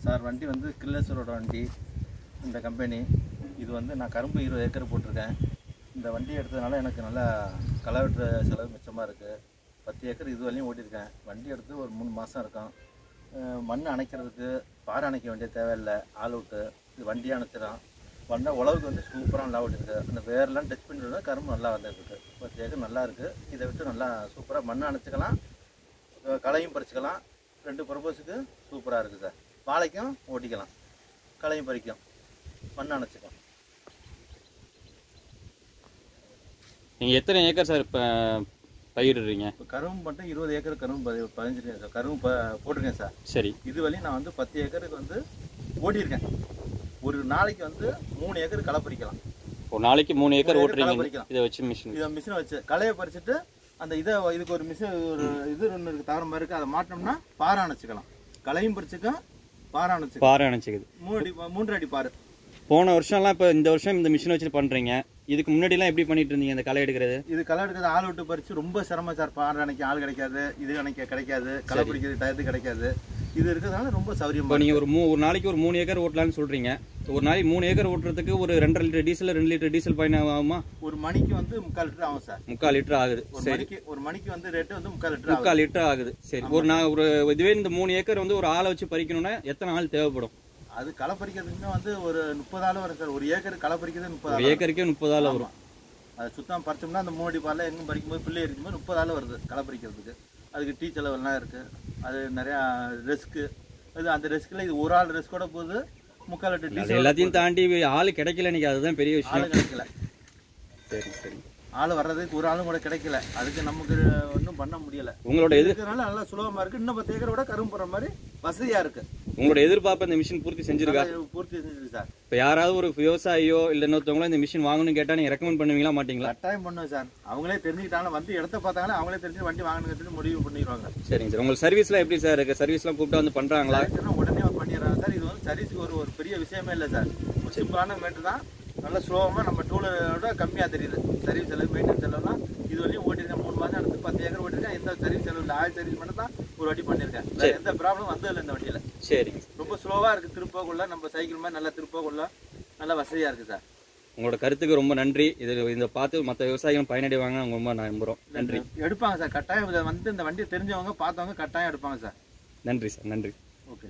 Sir வண்டி வந்து கில்லர்ஸரோட வண்டி இந்த கம்பெனி இது வந்து நான் கரும்பு இருபது ஏக்கர் போட்டிருக்கேன் இந்த வண்டி எடுத்ததுனால எனக்கு நல்லா களை வெட்டுற செலவு மிச்சமாக இருக்குது பத்து ஏக்கர் இது வரையும் ஓட்டியிருக்கேன் வண்டி எடுத்து ஒரு மூணு மாதம் இருக்கும் அஹ் மண் அணைக்கிறதுக்கு பாறை அணைக்க வேண்டிய தேவையில்லை ஆள் விட்டு இது வண்டியே அணைச்சிடும் வண்டா உழவுக்கு வந்து சூப்பராக நல்லா ஓட்டிருக்கு அந்த வேர்லாம் டச் பண்ணிட்டு கரும்பு நல்லா வந்துருக்கு பத்து ஏக்கர் நல்லா இருக்குது இதை விட்டு நல்லா சூப்பராக மண் அணைச்சிக்கலாம் அஹ் களையும் பறிச்சுக்கலாம் ரெண்டு பர்பஸுக்கு சூப்பராக இருக்குது சார் வாழைக்கும் ஓட்டிக்கலாம் களையும் பறிக்கும் மண் அணைச்சிக்கும் நீங்கள் எத்தனை ஏக்கர் சார் இப்போ பயிரிடுறீங்க இப்போ கரும்பு மட்டும் இருபது ஏக்கர் கரும்பு பதி- பதிஞ்சிருக்கேன் சார் கரும்பு ப போட்டிருக்கேன் சார் சரி இது வரையும் நான் வந்து பத்து ஏக்கருக்கு வந்து ஓட்டியிருக்கேன் ஒரு நாளைக்கு வந்து மூணு ஏக்கர் களை பறிக்கலாம் ஒரு நாளைக்கு மூணு ஏக்கர் மூணு ஏக்கர் ஓட்டுறீங்க களை பறிக்கலாம். இதை வச்சு மிஷின் இதை மிஷினை வச்சு களையை பறிச்சுட்டு அந்த இதை இதுக்கு ஒரு மிஷின் ஒரு இது ஒன்று இருக்குது தகரம் மாதிரி இருக்குது அதை மாட்டினோம்னா பாறை அணைச்சிக்கலாம் களையும் பறிச்சுக்கும் பாறை அணைச்சிக்கலாம் பாறை அணைச்சிக்குது மூணு அடி மூன்று அடி பாரு போன வருஷம்லாம் இப்போ இந்த வருஷம் இந்த மிஷின் வச்சு பண்ணுறீங்க இதுக்கு முன்னாடிலாம் எப்படி பண்ணிட்டு இருந்தீங்க இந்த களை எடுக்கிறது இது களை எடுக்கிறது ஆள் விட்டு பறிச்சு ரொம்ப சிரமம் சார் பாறை அணைக்க ஆள் கிடைக்காது இது அணைக்க கிடைக்காது களை பிடிக்கிறது டயத்து கிடைக்காது இது இருக்கிறதுனால ரொம்ப இப்போ சௌரியமா நீங்கள் ஒரு மூ ஒரு நாளைக்கு ஒரு மூணு ஏக்கர் ஓட்டலாம்னு சொல்கிறீங்க ஒரு நாளைக்கு மூணு ஏக்கர் ஓட்டுறதுக்கு ஒரு ரெண்டரை லிட்டர் டீசல் ரெண்டு லிட்டர் டீசல் பயணம் ஆகுமா ஒரு மணிக்கு வந்து முக்கால் லிட்டர் ஆகும் சார் முக்கால் லிட்டர் ஆகுது ஒரு சரி மணிக்கு ஒரு மணிக்கு வந்து ரேட்டு வந்து முக்கால் லிட்டர் ஆகும் முக்கால் லிட்டர் ஆகுது சரி ஒரு நான் ஒரு இதுவே இந்த மூணு ஏக்கர் வந்து ஒரு ஆளை வச்சு பறிக்கணும்னா எத்தனை ஆள் தேவைப்படும் அது களை பறிக்கிறதுக்குமே வந்து ஒரு முப்பது ஆள் வரும் சார் ஒரு ஏக்கர் களை பறிக்கிறது முப்பது ஒரு ஆள் ஏக்கருக்கே முப்பது ஆள் வரும் அது சுத்தம் பறிச்சோம்னா அந்த மூடி பாலில் எங்கும் பறிக்கும்போது பிள்ளை இருக்கும்போது முப்பது ஆள் வருது களை பறிக்கிறதுக்கு அதுக்கு டீ செலவெல்லாம் இருக்குது அது நிறையா ரிஸ்க்கு இது அந்த ரிஸ்கில் இது ஒரு ஆள் ரிஸ்கோட போகுது முக்கால் லிட்டர் அது டீசல் எல்லாத்தையும் தாண்டி ஆள் கிடைக்கல இன்னைக்கு அதுதான் பெரிய விஷயம் ஆள் கிடைக்கல சரி சரி ஆள் வர்றதுக்கு ஒரு ஆளும் கூட கிடைக்கல அதுக்கு நமக்கு ஒன்றும் பண்ண முடியல உங்களோட எதிர் இருக்கிறதுனால நல்லா சுலபமாக இருக்குது இன்னும் பத்து ஏக்கரை விட கரும்பு போடுற மாதிரி வசதியாக இருக்குது உங்களோட எதிர்பார்ப்பு இந்த மிஷின் பூர்த்தி செஞ்சிருக்கா பூர்த்தி செஞ்சுருக்கு சார் இப்போ யாராவது ஒரு விவசாயியோ இல்லை இன்னொருத்தவங்களோ இந்த மிஷின் வாங்கணும்னு கேட்டால் நீங்கள் ரெக்கமெண்ட் பண்ணுவீங்களா மாட்டீங்களா கட்டாயம் பண்ணுவேன் சார் அவங்களே தெரிஞ்சுக்கிட்டாலும் வந்து இடத்த பார்த்தாங்களே அவங்களே தெரிஞ்சு வண்டி வாங்கணுங்கிறது முடிவு பண்ணிடுவாங்க சரிங்க சார் உங்களுக்கு சர்வீஸ்லாம் எப்படி சார் இருக்கு சர்வீஸ்லாம் கூப்பிட்டு வந்து பண்ணுறாங்களா சர்வீஸ்னா உடனே பண்ணிடுறாங்க சார் இது வந்து சர்வீஸுக்கு ஒரு ஒரு பெரிய விஷயமே இல்லை சார் ஒரு சிம்பிளான மேட்ரு தான் நல்ல ஸ்லோவமாக நம்ம டூலரோட கம்மியாக தெரியுது சர்வீஸ் செலவு மெயின்டெனன்ஸ் செலவுலாம் இது வரையும் ஓட்டிருக்கேன் மூணு மாதம் எடுத்து பத்து ஏக்கர் ஓட்டிருக்கேன் எந்த சர்வீஸ் செலவு இல்லை ஆயில் சர்வீஸ் மட்டும் தான் ஒரு வாட்டி பண்ணியிருக்கேன் வேற எந்த ப்ராப்ளம் வந்ததில்லை இந்த வண்டியில் சரிங்க ரொம்ப ஸ்லோவாக இருக்குது திருப்பக்குள்ள நம்ம சைக்கிள் மாதிரி நல்லா திருப்பக்குள்ள நல்லா வசதியாக இருக்குது சார் உங்களோட கருத்துக்கு ரொம்ப நன்றி இது இதை பார்த்து மற்ற விவசாயிகள் பயனடைவாங்க அவங்க ரொம்ப நம்புகிறோம் நன்றி எடுப்பாங்க சார் கட்டாயம் இதை வந்து இந்த வண்டியை தெரிஞ்சவங்க பார்த்தவங்க கட்டாயம் எடுப்பாங்க சார் நன்றி சார் நன்றி